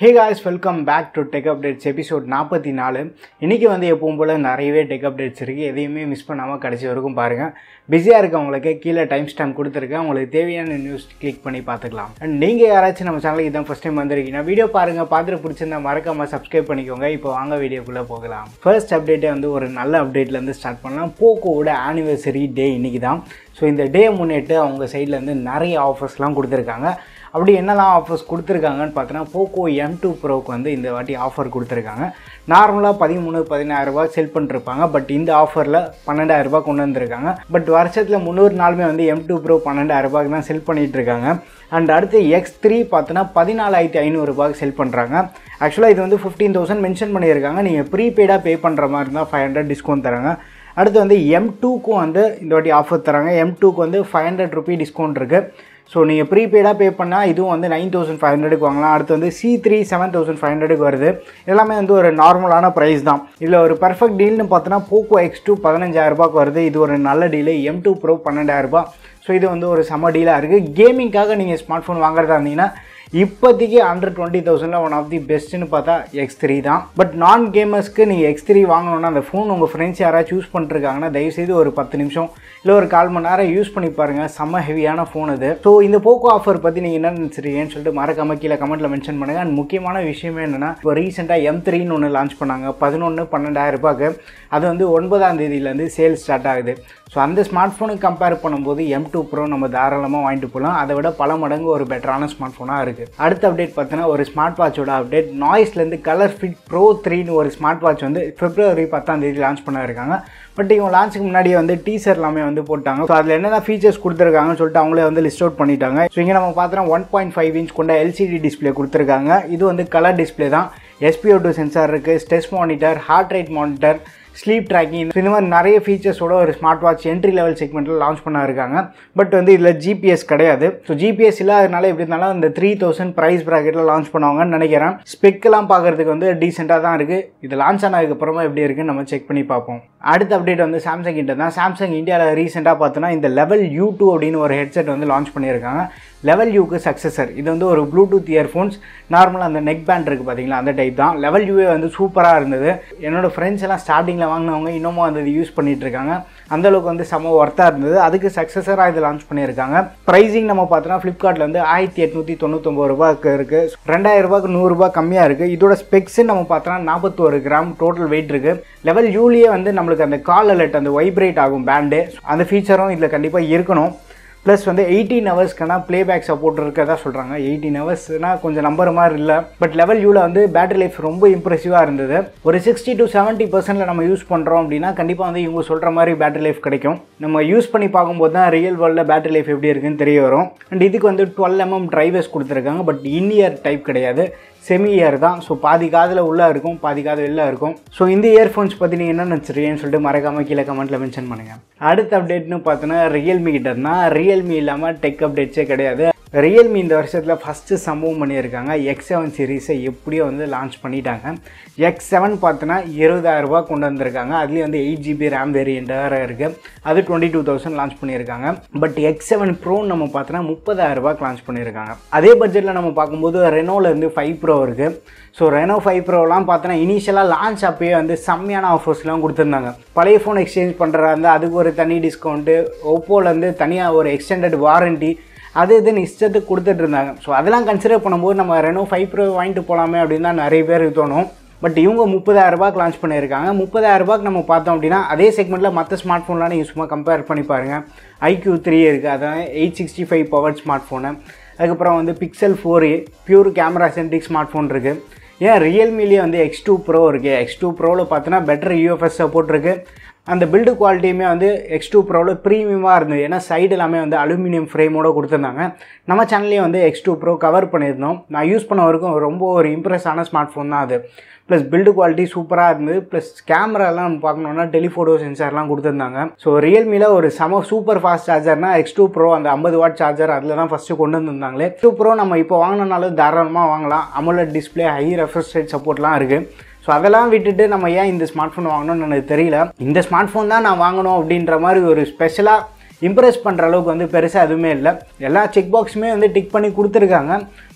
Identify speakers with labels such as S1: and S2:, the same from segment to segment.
S1: hey guys welcome back to tech updates episode நாற்பத்தி நாலு இன்றைக்கி வந்து எப்பவும் போல் நிறையவே டெக் அப்டேட்ஸ் இருக்குது எதையுமே மிஸ் பண்ணாமல் கடைசி வரைக்கும் பாருங்கள் பிஸியாக இருக்கவங்களுக்கு கீழே டைம் ஸ்டாம்ப் கொடுத்துருக்கேன் உங்களுக்கு தேவையான நியூஸ் கிளிக் பண்ணி பார்த்துக்கலாம் அண்ட் நீங்கள் யாராச்சும் நம்ம சேனலுக்கு இதான் ஃபஸ்ட் டைம் வந்திருக்கீங்கன்னா வீடியோ பாருங்கள் பார்த்துட்டு பிடிச்சிருந்தா மறக்காமல் சப்ஸ்கிரைப் பண்ணிக்கோங்க இப்போ வாங்க வீடியோக்குள்ளே போகலாம் ஃபர்ஸ்ட் அப்டேட்டே வந்து ஒரு நல்ல அப்டேட்லேருந்து ஸ்டார்ட் பண்ணலாம் போக்கோவோட ஆனிவர்சரி டே இன்றைக்கி தான் ஸோ இந்த டே முன்னிட்டு அவங்க சைட்லேருந்து நிறைய ஆஃபர்ஸ்லாம் கொடுத்துருக்காங்க அப்படி என்னெல்லாம் ஆஃபர்ஸ் கொடுத்துருக்காங்கன்னு பார்த்தோன்னா போக்கோ எம் டூ ப்ரோக்கு வந்து இந்த வாட்டி ஆஃபர் கொடுத்துருக்காங்க நார்மலாக பதிமூணு பதினாயிரரூபா செல் பண்ணிருப்பாங்க பட் இந்த ஆஃபரில் பன்னெண்டாயிரரூபா கொண்டு வந்திருக்காங்க பட் வருஷத்தில் முந்நூறு நாளுமே வந்து எம் டூ ப்ரோ பன்னெண்டாயிரரூபாய்க்கு தான் செல் பண்ணிகிட்டு இருக்காங்க அண்ட் அடுத்து எக்ஸ் த்ரீ பார்த்தோன்னா பதினாலாயிரத்தி ஐநூறுரூபாய்க்கு செல் பண்ணுறாங்க ஆக்சுவலாக இது வந்து ஃபிஃப்டீன் தௌசண்ட் மென்ஷன் பண்ணியிருக்காங்க நீங்கள் ப்ரீபெய்டாக பே பண்ணுற மாதிரி இருந்தால் ஃபைவ் ஹண்ட்ரட் டிஸ்கவுண்ட் தராங்க அடுத்து வந்து எம் டூக்கும் வந்து இந்த வாட்டி ஆஃபர் தராங்க எம் டூக்கு வந்து ஃபைவ் ஹண்ட்ரட் ருபி டிஸ்கவுண்ட் இருக்குது ஸோ நீங்கள் ப்ரீபெய்டாக பே பண்ணால் இதுவும் வந்து நைன் தௌசண்ட் ஃபைவ் ஹண்ட்ரடுக்கு வாங்கலாம் அடுத்து வந்து C three seven thousand five ஹண்ட்ரடுக்கு வருது எல்லாமே வந்து ஒரு நார்மலான ப்ரைஸ் தான் இதில் ஒரு பர்ஃபெக்ட் டீல்னு பார்த்தோன்னா போக்கோ எக்ஸ் டூ பதினஞ்சாயிரரூபாக்கு வருது இது ஒரு நல்ல டீலு எம் டூ ப்ரோ பன்னெண்டாயிரரூபா ஸோ இது வந்து ஒரு செம டீலாக இருக்குது கேமிங்காக நீங்கள் ஸ்மார்ட் ஃபோன் வாங்குறதா இருந்தீங்கன்னா இப்போதைக்கு அண்டர் டுவெண்ட்டி தௌசண்டில் ஒன் ஆஃப் தி பெஸ்ட்டுன்னு பார்த்தா எக்ஸ் த்ரீ தான் பட் நான் கேமர்ஸ்க்கு நீங்கள் எக்ஸ் த்ரீ வாங்கணுன்னா அந்த ஃபோன் உங்கள் ஃப்ரெண்ட்ஸ் யாராவது யூஸ் பண்ணிருக்காங்கன்னா தயவுசெய்து ஒரு பத்து நிமிஷம் இல்லை ஒரு கால் மணி நேரம் யூஸ் பண்ணி பாருங்கள் செம்ம ஹெவியான ஃபோன் இது ஸோ இந்த போக்கோ ஆஃபர் பற்றி நீங்கள் என்ன நினச்சிருக்கீங்கன்னு சொல்லிட்டு மறக்காம கீழே கமெண்ட்டில் மென்ஷன் பண்ணுங்கள் அண்ட் முக்கியமான விஷயமே என்னென்னா இப்போ ரீசெண்டாக எம் த்ரீன்னு ஒன்று லான்ச் பண்ணாங்க பதினொன்று பன்னெண்டாயிரம் ரூபாய்க்கு அது வந்து ஒன்பதாம் தேதியிலேருந்து சேல் ஸ்டார்ட் ஆகுது ஸோ அந்த ஸ்மார்ட் ஃபோனுக்கு கம்பேர் பண்ணும்போது எம் டூ ப்ரோ நம்ம தாராளமாக வாங்கிட்டு போகலாம் அதை விட பல மடங்கு ஒரு பெட்டரான ஸ்மார்ட் ஃபோனாக இருக்குது அடுத்த அப்டேட் பார்த்தீங்கன்னா ஒரு ஸ்மார்ட் வாட்சோட அப்டேட் நாய்ஸ்லேருந்து கலர் ஃபிட் ப்ரோ த்ரீன்னு ஒரு ஸ்மார்ட் வாட்ச் வந்து பிப்ரவரி பத்தாம் தேதி லான்ச் பண்ண இருக்காங்க பட் இவங்க லான்ச்சுக்கு முன்னாடியே வந்து டீசர் எல்லாமே வந்து போட்டாங்க ஸோ அதில் என்னென்ன ஃபீச்சர்ஸ் கொடுத்துருக்காங்கன்னு சொல்லிட்டு அவங்களே வந்து லிஸ்ட் அவுட் பண்ணிட்டாங்க ஸோ இங்கே நம்ம பார்த்தோன்னா ஒன் பாயிண்ட் ஃபைவ் இன்ச் கொண்ட எல்சிடி டிஸ்பிளே கொடுத்துருக்காங்க இது வந்து கலர் டிஸ்பிளே தான் எஸ்பிஓ டூ சென்சார் இருக்குது stress monitor heart rate monitor sleep tracking இந்த மாதிரி நிறைய ஃபீச்சர்ஸோட ஒரு ஸ்மார்ட் வாட்ச் என்ட்ரி லெவல் செக்மெண்ட்டில் லான்ச் பண்ண இருக்காங்க பட் வந்து இதில் ஜிபிஎஸ் கிடையாது ஸோ ஜிபிஎஸ் இல்லாதனால எப்படி இருந்தாலும் இந்த த்ரீ தௌசண்ட் ப்ரைஸ் ப்ராக்கெட்டில் லான்ச் பண்ணுவாங்கன்னு நினைக்கிறேன் ஸ்பெக்கெல்லாம் பார்க்குறதுக்கு வந்து டீசெண்டாக தான் இருக்குது இது லான்ச் ஆனதுக்கப்புறமா எப்படி இருக்குன்னு நம்ம செக் பண்ணி பார்ப்போம் அடுத்த அப்டேட் வந்து சாம்சங் கிட்ட தான் சாம்சங் இந்தியாவில் ரீசெண்டாக பார்த்தோன்னா இந்த லெவல் யூ டூ அப்படின்னு ஒரு ஹெட்செட் வந்து லான்ச் பண்ணியிருக்காங்க லெவல் யூக்கு சக்ஸஸர் இது வந்து ஒரு ப்ளூடூத் இயர்ஃபோன்ஸ் நார்மலாக அந்த நெக் பேண்ட் இருக்குது பார்த்தீங்களா அந்த டைப் தான் லெவல் யூவே வந்து சூப்பராக இருந்தது என்னோட ஃப்ரெண்ட்ஸ் எல்லாம் ஸ்டார்டிங்கில் வாங்கினவங்க இன்னமும் அந்த யூஸ் பண்ணிட்டு இருக்காங்க அந்தளவுக்கு வந்து செம்ம ஒர்த்தாக இருந்தது அதுக்கு சக்ஸஸராக இது லான்ச் பண்ணியிருக்காங்க ப்ரைஸிங் நம்ம பார்த்தோன்னா ஃப்ளிப்கார்ட்டில் வந்து ஆயிரத்தி எட்நூற்றி தொண்ணூத்தொம்பது ரூபாய்க்கு இருக்குது ரெண்டாயிரம் ரூபாய்க்கு நூறுரூபா கம்மியாக இருக்குது இதோட ஸ்பெக்ஸு நம்ம பார்த்தோன்னா நாற்பத்தோரு கிராம் டோட்டல் வெயிட் இருக்குது லெவல் யூலேயே வந்து நம்மளுக்கு அந்த கால் அலர்ட் அந்த வைப்ரேட் ஆகும் பேண்டு அந்த ஃபீச்சரும் இதில் கண்டிப்பாக இருக்கணும் ப்ளஸ் வந்து எயிட்டீன் ஹவர்ஸ்க்கான ப்ளேபேக் சப்போர்ட் இருக்கதா சொல்கிறாங்க எயிட்டீன் ஹவர்ஸ்னால் கொஞ்சம் நம்பர் மாதிரி இல்லை பட் லெவல் யூவில் வந்து பேட்டரி லைஃப் ரொம்ப இம்ப்ரெசிவாக இருந்தது ஒரு சிக்ஸ்டி டு செவன்ட்டி பர்சன்ட்டில் நம்ம யூஸ் பண்ணுறோம் அப்படின்னா கண்டிப்பாக வந்து இவங்க சொல்கிற மாதிரி பேட்டரி லைஃப் கிடைக்கும் நம்ம யூஸ் பண்ணி பார்க்கும்போது தான் ரியல் வேர்ல்டில் பேட்டரி லைஃப் எப்படி இருக்குன்னு தெரிய வரும் அண்ட் இதுக்கு வந்து டுவெல் எம்எம் டிரைவர்ஸ் கொடுத்துருக்காங்க பட் இன்இயர் டைப் கிடையாது செமி இயர் தான் ஸோ பாதி காதில் உள்ளே இருக்கும் பாதி காது வெளில இருக்கும் ஸோ இந்த இயர்ஃபோன்ஸ் பற்றி நீங்கள் என்ன நினச்சிருக்கீங்கன்னு சொல்லிட்டு மறக்காமல் கீழே கமெண்ட்டில் மென்ஷன் பண்ணுங்கள் அடுத்த அப்டேட்னு பார்த்தோன்னா ரியல்மி கிட்ட இருந்தால் ரியல்மி இல்லாமல் டெக் அப்டேட்ஸே கிடையாது ரியல்மி இந்த வருஷத்தில் ஃபஸ்ட்டு சம்பவம் பண்ணியிருக்காங்க எக்ஸ் செவன் சீரீஸை எப்படியோ வந்து லான்ச் பண்ணிட்டாங்க எக்ஸ் செவன் பார்த்தோன்னா இருபதாயிரரூபா கொண்டு வந்திருக்காங்க அதுலேயும் வந்து எயிட் ஜிபி ரேம் வேரியண்ட் வேறு இருக்குது அது டுவெண்ட்டி டூ தௌசண்ட் லான்ச் பண்ணியிருக்காங்க பட் எக்ஸ் செவன் ப்ரோன்னு நம்ம பார்த்தோன்னா முப்பதாயிரரூபாக்கு லான்ச் பண்ணியிருக்காங்க அதே பட்ஜெட்டில் நம்ம பார்க்கும்போது ரெனோலேருந்து ஃபைவ் ப்ரோ இருக்குது ஸோ ரெனோ ஃபைவ் ப்ரோலாம் பார்த்தோன்னா இனிஷியலாக லான்ச் அப்பயே வந்து செம்மையான ஆஃபர்ஸ்லாம் கொடுத்துருந்தாங்க பழைய ஃபோன் எக்ஸ்சேஞ்ச் பண்ணுறதா இருந்தால் அதுக்கு ஒரு தனி டிஸ்கவுண்ட்டு ஒப்போலேருந்து தனியாக ஒரு எக்ஸ்டெண்டட் வாரண்ட்டி அது இதுன்னு இஷ்டத்துக்கு கொடுத்துட்டு இருந்தாங்க ஸோ அதெல்லாம் கன்சிடர் பண்ணும்போது நம்ம ரெனோ ஃபைவ் ப்ரோ வாங்கிட்டு போகலாமே அப்படின்னு தான் நிறைய பேருக்கு தோணும் பட் இவங்க முப்பதாயிரம் ரூபாய்க்கு லான்ச் பண்ணியிருக்காங்க முப்பதாயிரம் ரூபாய்க்கு நம்ம பார்த்தோம் அப்படின்னா அதே செக்மெண்ட்டில் மற்ற ஸ்மார்ட் ஃபோன்லாம் நீங்கள் சும்மா கம்பேர் பண்ணி பாருங்கள் ஐக்யூ த்ரீ இருக்குது அதான் eight sixty five power smart phone அதுக்கப்புறம் வந்து Pixel four pure camera centric smart phone இருக்குது ஏன் ரியல்மிலேயே வந்து எக்ஸ் டூ ப்ரோ இருக்குது எக்ஸ் டூ ப்ரோவில் பார்த்தோன்னா பெட்டர் யூஎஃப்எஸ் சப்போர்ட் இருக்குது அந்த பில்டு குவாலிட்டியுமே வந்து எக்ஸ் டூ ப்ரோவில் ப்ரீமியமாக இருந்தது ஏன்னா சைடு எல்லாமே வந்து அலுமினியம் ஃப்ரேமோட கொடுத்துருந்தாங்க நம்ம சேனல்லேயே வந்து எக்ஸ் டூ ப்ரோ கவர் பண்ணியிருந்தோம் நான் யூஸ் பண்ண வரைக்கும் ரொம்ப ஒரு இம்ப்ரெஸ் ஆன ஸ்மார்ட் ஃபோன் தான் அது ப்ளஸ் பில்டு குவாலிட்டி சூப்பராக இருந்தது ப்ளஸ் கேமராலாம் நம்ம பார்க்கணுன்னா டெலிஃபோட்டோ சென்சார்லாம் கொடுத்துருந்தாங்க ஸோ ரியல்மியில் ஒரு செம சூப்பர் ஃபாஸ்ட் சார்ஜர்னா எக்ஸ் டூ ப்ரோ அந்த ஐம்பது வாட் சார்ஜர் அதில் தான் ஃபஸ்ட்டு கொண்டு வந்திருந்தாங்களே டூ ப்ரோ நம்ம இப்போ வாங்கினாலும் தாராளமாக வாங்கலாம் AMOLED display high refresh rate சப்போர்ட்லாம் இருக்குது ஸோ அதெல்லாம் விட்டுட்டு நம்ம ஏன் இந்த ஸ்மார்ட் ஃபோன் வாங்கணும்னு எனக்கு தெரியல இந்த ஸ்மார்ட் ஃபோன் தான் நான் வாங்கணும் அப்படின்ற மாதிரி ஒரு ஸ்பெஷலாக இம்ப்ரெஸ் பண்ணுற அளவுக்கு வந்து பெருசாக எதுவுமே இல்லை எல்லா செக் பாக்ஸுமே வந்து டிக் பண்ணி கொடுத்துருக்காங்க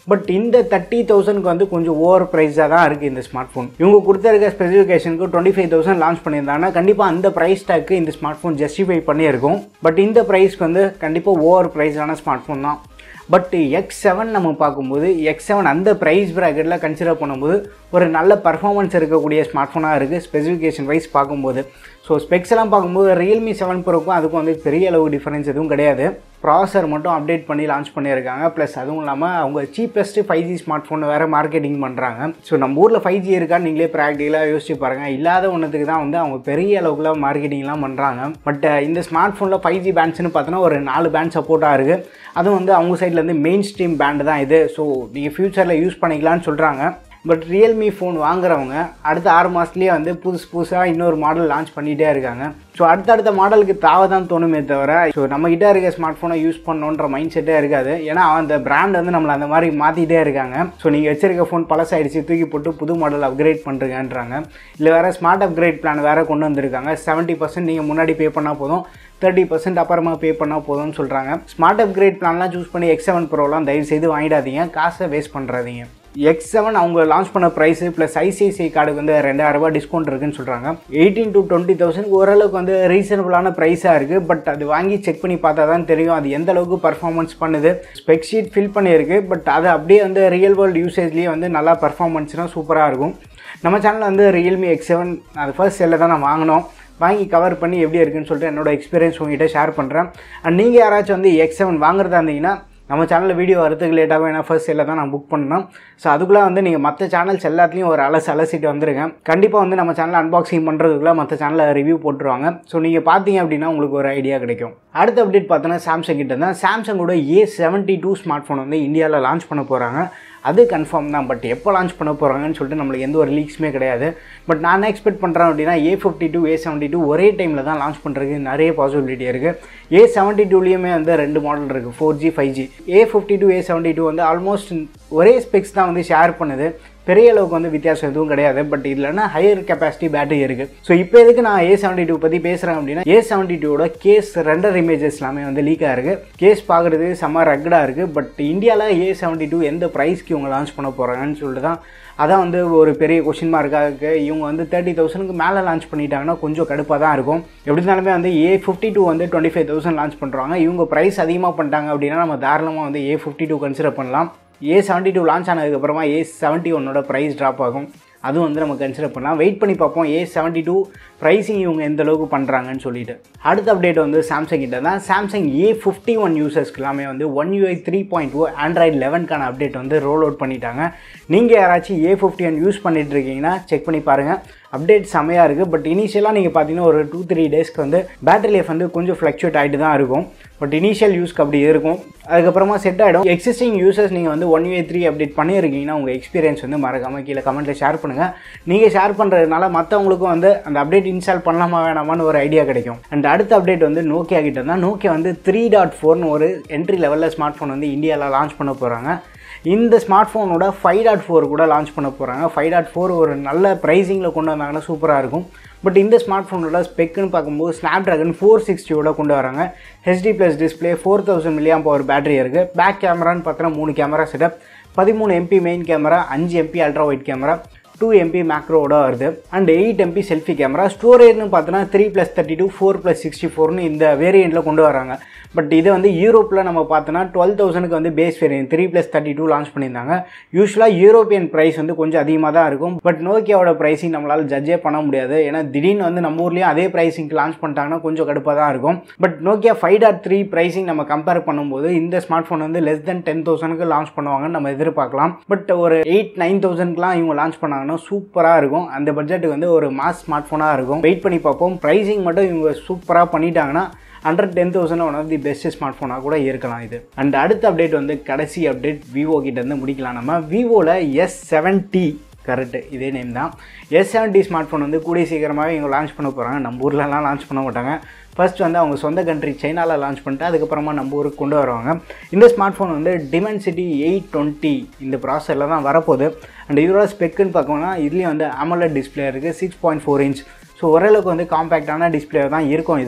S1: பட் இந்த தேர்ட்டி தௌசண்ட்க்கு வந்து கொஞ்சம் ஓவர் ப்ரைஸாக தான் இருக்குது இந்த ஸ்மார்ட் ஃபோன் இவங்க கொடுத்துருக்க ஸ்பெசிஃபிகேஷனுக்கு டுவெண்ட்டி ஃபைவ் தௌசண்ட் லான்ச் பண்ணியிருந்தாங்கன்னா கண்டிப்பாக அந்த ப்ரைஸ் டேக்கு இந்த ஸ்மார்ட் ஃபோன் ஜஸ்டிஃபை பண்ணியிருக்கும் பட் இந்த ப்ரைஸ்க்கு வந்து கண்டிப்பாக ஓவர் ப்ரைஸான ஸ்மார்ட் ஃபோன் தான் பட் எக்ஸ் செவன் நம்ம பார்க்கும்போது எக்ஸ் செவன் அந்த ப்ரைஸ் ப்ராக்கெட்டில் கன்சிடர் பண்ணும்போது ஒரு நல்ல பர்ஃபார்மன்ஸ் இருக்கக்கூடிய ஸ்மார்ட் ஃபோனாக இருக்குது ஸ்பெசிஃபிகேஷன் வைஸ் பார்க்கும்போது ஸோ ஸ்பெக்ஸ் எல்லாம் பார்க்கும்போது ரியல்மி செவன் ப்ரோக்கும் அதுக்கும் வந்து பெரிய அளவு டிஃப்ரென்ஸ் எதுவும் கிடையாது ப்ராசர் மட்டும் அப்டேட் பண்ணி லான்ச் பண்ணியிருக்காங்க ப்ளஸ் அதுவும் இல்லாமல் அவங்க cheapest five G smart phone வேறு மார்க்கெட்டிங் பண்ணுறாங்க ஸோ நம்ம ஊரில் ஃபைவ் ஜி இருக்கான்னு நீங்களே ப்ராக்டிக்கலாக யோசிச்சு பாருங்கள் இல்லாத ஒன்றுத்துக்கு தான் வந்து அவங்க பெரிய அளவுக்குள்ள மார்க்கெட்டிங்லாம் பண்ணுறாங்க பட் இந்த ஸ்மார்ட் ஃபோனில் ஃபைவ் ஜி பேண்ட்ஸ்னு பார்த்தோன்னா ஒரு நாலு பேண்ட் சப்போர்ட்டாக இருக்குது அதுவும் வந்து அவங்க சைட்லேருந்து மெயின் ஸ்ட்ரீம் பேண்டு தான் இது ஸோ நீங்கள் ஃப்யூச்சரில் யூஸ் பண்ணிக்கலாம்னு சொல்கிறாங்க பட் ரியல்மி ஃபோன் வாங்குறவங்க அடுத்த ஆறு மாதத்துலேயே வந்து புதுசு புதுசாக இன்னொரு மாடல் லான்ச் பண்ணிகிட்டே இருக்காங்க ஸோ அடுத்தடுத்த மாடலுக்கு தாவ தான் தோணுமே தவிர ஸோ நம்மகிட்ட இருக்க ஸ்மார்ட் ஃபோனை யூஸ் பண்ணணுன்ற மைண்ட் செட்டே இருக்காது ஏன்னா அந்த பிராண்ட் வந்து நம்மளை அந்த மாதிரி மாற்றிட்டே இருக்காங்க ஸோ நீங்கள் வச்சிருக்க ஃபோன் பழசாயிடுச்சு தூக்கி போட்டு புது மாடல் அப்கிரேட் பண்ணுறீங்கன்றாங்க இல்லை வேறு ஸ்மார்ட் அப்கிரேட் பிளான் வேறு கொண்டு வந்திருக்காங்க செவன்ட்டி பர்சன்ட் நீங்கள் முன்னாடி பே பண்ணால் போதும் தேர்ட்டி பர்சன்ட் அப்புறமா பே பண்ணால் போதும்னு சொல்கிறாங்க ஸ்மார்ட் அப்கிரேட் பிளான்லாம் சூஸ் பண்ணி எக்ஸ் செவன் ப்ரோலாம் தயவு செய்து வாங்கிடாதீங்க காசை வேஸ்ட் பண்ணுறாதீங்க எக்ஸ் செவன் அவங்க லான்ச் பண்ண ப்ரைஸு ப்ளஸ் ஐசிஐசிஐ கார்டுக்கு வந்து ரெண்டாயிரம் ரூபாய் டிஸ்கவுண்ட் இருக்குன்னு சொல்கிறாங்க எயிட்டீன் டு டுவெண்ட்டி தௌசண்ட் ஓரளவுக்கு வந்து ரீசனபிளான ப்ரைஸாக இருக்குது பட் அது வாங்கி செக் பண்ணி பார்த்தா தான் தெரியும் அது எந்த அளவுக்கு பர்ஃபார்மன்ஸ் பண்ணுது ஸ்பெக் ஷீட் ஃபில் பண்ணியிருக்கு பட் அது அப்படியே வந்து ரியல் வேர்ல்டு யூசேஜ்லேயே வந்து நல்லா பர்ஃபார்மன்ஸ்னால் சூப்பராக இருக்கும் நம்ம சேனலில் வந்து ரியல்மி எக்ஸ் செவன் அது ஃபர்ஸ்ட் செல்லில் தான் நான் வாங்கினோம் வாங்கி கவர் பண்ணி எப்படி இருக்குன்னு சொல்லிட்டு என்னோட எக்ஸ்பீரியன்ஸ் உங்ககிட்ட ஷேர் பண்ணுறேன் அண்ட் நீங்கள் யாராச்சும் வந்து எக்ஸ் செவன் வாங்குறதா இருந்தீங்கன்னா நம்ம சேனலில் வீடியோ வரதுக்கு லேட்டாகும் ஏன்னா ஃபர்ஸ்ட் செல்லில் தான் நான் புக் பண்ணேன் ஸோ அதுக்குள்ளே வந்து நீங்கள் மற்ற சேனல்ஸ் எல்லாத்துலேயும் ஒரு அலசி அலசிட்டு வந்துருங்க கண்டிப்பாக வந்து நம்ம சேனலில் அன்பாக்சிங் பண்ணுறதுக்குள்ளே மற்ற சேனலில் ரிவ்யூ போட்டுருவாங்க ஸோ நீங்கள் பார்த்தீங்க அப்படின்னா உங்களுக்கு ஒரு ஐடியா கிடைக்கும் அடுத்த அப்டேட் பார்த்தோன்னா சாம்சங் கிட்ட தான் சாம்சங்கோட A seventy two smart phone வந்து இந்தியாவில் லான்ச் பண்ண போகிறாங்க அது கன்ஃபார்ம் தான் பட் எப்போ லான்ச் பண்ண போகிறாங்கன்னு சொல்லிட்டு நம்மளுக்கு எந்த ஒரு லீக்ஸுமே கிடையாது பட் நான் என்ன எக்ஸ்பெக்ட் பண்ணுறேன் அப்படின்னா A fifty two A seventy two ஒரே டைமில் தான் லான்ச் பண்ணுறதுக்கு நிறைய பாசிபிலிட்டி இருக்குது ஏ செவன்ட்டி டூலேயுமே வந்து ரெண்டு மாடல் இருக்குது four G five G A fifty two A seventy two வந்து ஆல்மோஸ்ட் ஒரே ஸ்பெக்ஸ் தான் வந்து ஷேர் பண்ணுது பெரிய அளவுக்கு வந்து வித்தியாசம் எதுவும் கிடையாது பட் இதுலனா ஹையர் கெப்பாசிட்டி பேட்டரி இருக்குது ஸோ இப்போ எதுக்கு நான் ஏ செவன்ட்டி டூ பற்றி பேசுகிறேன் அப்படின்னா ஏ செவன்ட்டி டூவோட கேஸ் ரெண்டர் இமேஜஸ் எல்லாமே வந்து லீக்காக இருக்குது கேஸ் பார்க்குறது செம்ம ரக்கடாக இருக்குது பட் இந்தியாவில் ஏ செவன்ட்டி டூ எந்த ப்ரைஸ்க்கு இவங்க லான்ச் பண்ண போகிறாங்கன்னு சொல்லிட்டு தான் அதான் வந்து ஒரு பெரிய கொஷின் மார்க்காக இருக்குது இவங்க வந்து தேர்ட்டி தௌசண்ட்க்கு மேலே லான்ச் பண்ணிட்டாங்கன்னா கொஞ்சம் கடுப்பாக தான் இருக்கும் எப்படி இருந்தாலுமே வந்து ஏ ஃபிஃப்டி டூ வந்து டுவெண்ட்டி ஃபைவ் தௌசண்ட் லான்ச் பண்ணுறாங்க இவங்க ப்ரைஸ் அதிகமாக பண்ணிட்டாங்க அப்படின்னா நம்ம தாராளமாக வந்து ஏ ஃபிஃப்டி டூ கன்சிடர் பண்ணலாம் ஏ செவன்ட்டி டூ லான்ச் ஆனதுக்கப்புறமா ஏ செவன்ட்டி ஒன்னோட ப்ரைஸ் ட்ராப் ஆகும் அதுவும் வந்து நம்ம கன்சிடர் பண்ணலாம் வெயிட் பண்ணி பார்ப்போம் ஏ செவன்ட்டி டூ ப்ரைஸிங் இவங்க எந்த அளவுக்கு பண்ணுறாங்கன்னு சொல்லிட்டு அடுத்த அப்டேட் வந்து சாம்சங் கிட்ட தான் சாம்சங் ஏ ஃபிஃப்டி ஒன் யூசர்ஸ்க்கு எல்லாமே வந்து One UI three point O Android லெவன்க்கான அப்டேட் வந்து ரோல் அவுட் பண்ணிட்டாங்க நீங்கள் யாராச்சும் ஏ ஃபிஃப்டி ஒன் யூஸ் பண்ணிட்டு இருக்கீங்கன்னா செக் பண்ணி பாருங்கள் அப்டேட் செமையாக இருக்குது பட் இனிஷியலாக நீங்கள் பார்த்தீங்கன்னா ஒரு டூ த்ரீ டேஸ்க்கு வந்து பேட்டரி லைஃப் வந்து கொஞ்சம் ஃப்ளக்சுவேட் ஆகிட்டு தான் இருக்கும் பட் இனிஷியல் யூஸ்க்கு அப்படி இருக்கும் அதுக்கப்புறமா செட் ஆகிடும் எக்ஸிஸ்டிங் யூசர்ஸ் நீங்கள் வந்து ஒன் யூஏ த்ரீ அப்டேட் பண்ணியிருக்கீங்கன்னா உங்கள் எக்ஸ்பீரியன்ஸ் வந்து மறக்காமல் கீழே கமெண்ட்டில் ஷேர் பண்ணுங்கள் நீங்கள் ஷேர் பண்ணுறதுனால மற்றவங்களுக்கும் வந்து அந்த அப்டேட் இன்ஸ்டால் பண்ணலாமா வேணாமான்னு ஒரு ஐடியா கிடைக்கும் அண்ட் அடுத்த அப்டேட் வந்து நோக்கியா கிட்ட தான் நோக்கியா வந்து த்ரீ டாட் ஃபோர்னு ஒரு என்ட்ரி லெவலில் ஸ்மார்ட் ஃபோன் வந்து இந்தியாவில் லான்ச் பண்ண போகிறாங்க இந்த ஸ்மார்ட் ஃபோனோட ஃபைவ் டாட் ஃபோர் கூட லான்ச் பண்ண போகிறாங்க ஃபைவ் டாட் ஃபோர் ஒரு நல்ல ப்ரைஸிங்கில் கொண்டு வந்தாங்கன்னா சூப்பராக இருக்கும் பட் இந்த ஸ்மார்ட் ஃபோனோட ஸ்பெக்குன்னு பார்க்கும்போது ஸ்னாப் ட்ராகன் ஃபோர் சிக்ஸ்டியோட கொண்டு வராங்க HD plus display four thousand milliamp power battery இருக்குது பேக் கேமரான்னு பார்த்தோன்னா மூணு கேமரா செட்டப் பதிமூணு எம்பி மெயின் கேமரா அஞ்சு MP ultra wide camera two MP மேக்ரோவோட வருது and eight MP selfie camera ஸ்டோரேஜ்னு பார்த்தோன்னா three plus thirty two four plus sixty ஃபோர்னு இந்த வேரியண்ட்டில் கொண்டு வராங்க பட் இது வந்து யூரோப்பில் நம்ம பார்த்தோன்னா டுவெல் தௌசண்ட்க்கு வந்து base variant three plus thirty two launch பண்ணியிருந்தாங்க யூஸ்வலாக யூரோப்பியன் ப்ரைஸ் வந்து கொஞ்சம் அதிகமாக தான் இருக்கும் பட் நோக்கியாவோட ப்ரைஸிங் நம்மளால் ஜட்ஜே பண்ண முடியாது ஏன்னா திடீர்னு வந்து நம்ம ஊர்லேயும் அதே ப்ரைஸிங்க்கு லான்ச் பண்ணிட்டாங்கன்னா கொஞ்சம் கடுப்பாக தான் இருக்கும் but Nokia five dot three pricing நம்ம கம்பேர் பண்ணும்போது இந்த ஸ்மார்ட் ஃபோன் வந்து லெஸ் தென் டென் தௌசண்ட்க்கு லான்ச் பண்ணுவாங்கன்னு நம்ம எதிர்பார்க்கலாம் பட் ஒரு எயிட் நைன் தௌசண்ட்க்குலாம் இவங்க லான்ச் பண்ணாங்கன்னா சூப்பராக இருக்கும் அந்த பட்ஜெட்டுக்கு வந்து ஒரு மாஸ் ஸ்மார்ட் ஃபோனாக இருக்கும் வெயிட் பண்ணி பார்ப்போம் ப்ரைஸிங் மட்டும் இவங்க சூப்பராக பண்ணிட்டாங்கன்னா hundred ten thousand one of the best smart ஃபோனாக கூட இருக்கலாம் இது அண்ட் அடுத்த அப்டேட் வந்து கடைசி அப்டேட் விவோ கிட்டேருந்து முடிக்கலாம் நம்ம விவோவில் எஸ் செவன்டி கரெக்டு இதே நேம் தான் எஸ் செவன்டி ஸ்மார்ட் ஃபோன் வந்து கூடிய சீக்கிரமாகவே இவங்க லான்ச் பண்ண போகிறாங்க நம்ம ஊர்லலாம் லான்ச் பண்ண மாட்டாங்க ஃபர்ஸ்ட் வந்து அவங்க சொந்த கண்ட்ரி சைனாவில் லான்ச் பண்ணிட்டு அதுக்கப்புறமா நம்ம ஊருக்கு கொண்டு வருவாங்க இந்த ஸ்மார்ட் ஃபோன் வந்து டிமென்சிட்டி எயிட் டுவெண்ட்டி இந்த ப்ராசரில் தான் வரப்போகுது அண்ட் இதோட ஸ்பெக்குன்னு பார்க்கணும்னா இதுலேயும் வந்து AMOLED டிஸ்பிளே இருக்குது six point four inch so ஓரளவுக்கு வந்து காம்பேக்டான டிஸ்பிளே தான் இருக்கும் இது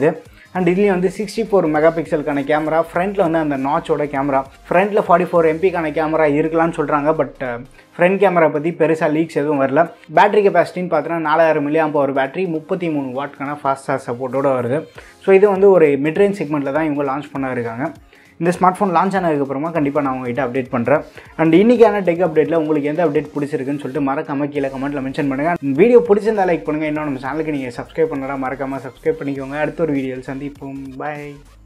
S1: அண்ட் இதுலேயும் வந்து சிக்ஸ்டி ஃபோர் மெகா பிக்சலுக்கான கேமரா ஃப்ரண்ட்டில் வந்து அந்த நாச்சோட கேமரா ஃப்ரண்ட்டில் ஃபார்ட்டி ஃபோர் எம்பிக்கான கேமரா இருக்கலாம்னு சொல்கிறாங்க பட் ஃப்ரண்ட் கேமரா பற்றி பெருசாக லீக்ஸ் எதுவும் வரல பேட்டரி கெப்பாசிட்டின்னு பார்த்தோன்னா நாலாயிரம் மில்லி ஆம்போ ஒரு பேட்டரி முப்பத்தி மூணு வாட்க்கான ஃபாஸ்ட் சார்ஜ் சப்போர்ட்டோடு வருது ஸோ இது வந்து ஒரு மிட்ரேஞ்ச் செக்மெண்ட்டில் தான் இவங்க லான்ச் பண்ண இருக்காங்க இந்த ஸ்மார்ட் ஃபோன் லான்ச் ஆனதுக்கப்புறமா கண்டிப்பாக நான் உங்ககிட்ட அப்டேட் பண்ணுறேன் அண்ட் இன்றைக்கான டெக் அப்டேட்டில் உங்களுக்கு எந்த அப்டேட் பிடிச்சிருக்குன்னு சொல்லிட்டு மறக்காம கீழே கமெண்ட்டில் மென்ஷன் பண்ணுங்கள் வீடியோ பிடிச்சிருந்தா லைக் பண்ணுங்கள் இன்னும் நம்ம சேனலுக்கு நீங்கள் சப்ஸ்கிரைப் பண்ணலாம் மறக்காமல் சப்ஸ்கிரைப் பண்ணிக்கோங்க அடுத்த ஒரு வீடியோவில் சந்திப்போம் பாய்